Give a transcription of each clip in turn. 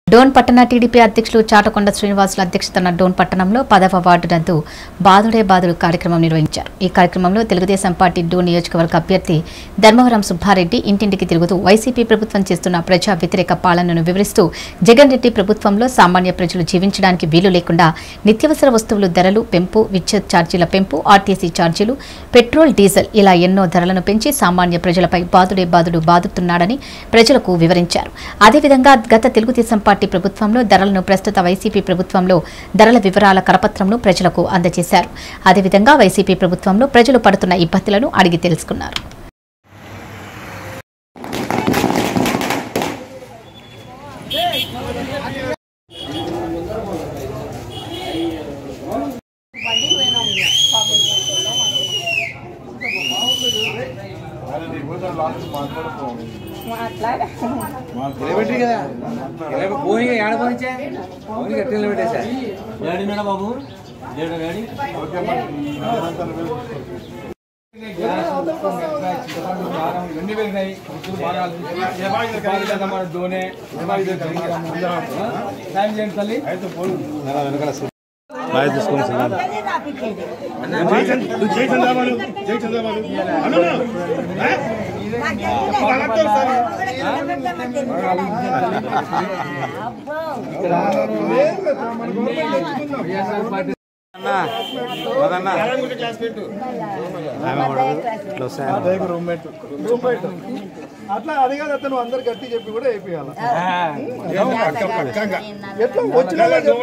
డోన్ పట్టణ టీడీపీ అధ్యక్షులు చాటకొండ శ్రీనివాసుల అధ్యక్షతన డోన్ పట్టణంలో పదవ వార్డు నందు బాదుడే బాదుడు కార్యక్రమం నిర్వహించారు ఈ కార్యక్రమంలో తెలుగుదేశం పార్టీ డోన్ నియోజకవర్గ అభ్యర్థి ధర్మవరం సుబ్బారెడ్డి ఇంటింటికి తిరుగుతూ వైసీపీ ప్రభుత్వం చేస్తున్న ప్రజా వ్యతిరేక పాలనను వివరిస్తూ జగన్ రెడ్డి ప్రభుత్వంలో సామాన్య ప్రజలు జీవించడానికి వీలు లేకుండా నిత్యావసర వస్తువులు ధరలు పెంపు విద్యుత్ ఛార్జీల పెంపు ఆర్టీసీ ఛార్జీలు పెట్రోల్ డీజిల్ ఇలా ఎన్నో ధరలను పెంచి సామాన్య ప్రజలపై బాదుడే బాదుడు బాదుతున్నాడని ప్రజలకు వివరించారు అదేవిధంగా గత తెలుగుదేశం పార్టీ ప్రభుత్వంలో ధరలను ప్రస్తుత వైసీపీ ప్రభుత్వంలో ధరల వివరాల కరపత్రంను ప్రజలకు అందజేశారు అదేవిధంగా వైసీపీ ప్రభుత్వంలో ప్రజలు పడుతున్న ఇబ్బందులను అడిగి తెలుసుకున్నారు నిలబెట్టి కదా నిలబె- పోనీ ఏడ పోనిచ్చా పోనీ గట్టి నిలబెట్టేసా ఏడున్నాడా బాబు ఏడు గాడి ఇవన్నీ పెరిగినాయి రుచులు బాగా ఉపాధి కదా మన దోనే ఉపాధి కదా. సాయం చేయండి తల్లి అట్లా అది కాదు అతను అందరు గట్టి చెప్పి కూడా వేపియాలి ఎట్లా వచ్చిన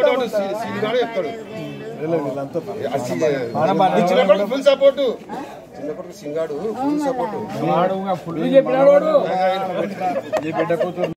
ఫుల్ సపోర్ట్ చిన్నప్పటికి సింగాడు ఫుల్ సపోర్ట్ వాడు ఫుల్ చెప్పినాడు వాడు ఈ బిడ్డ కూతురు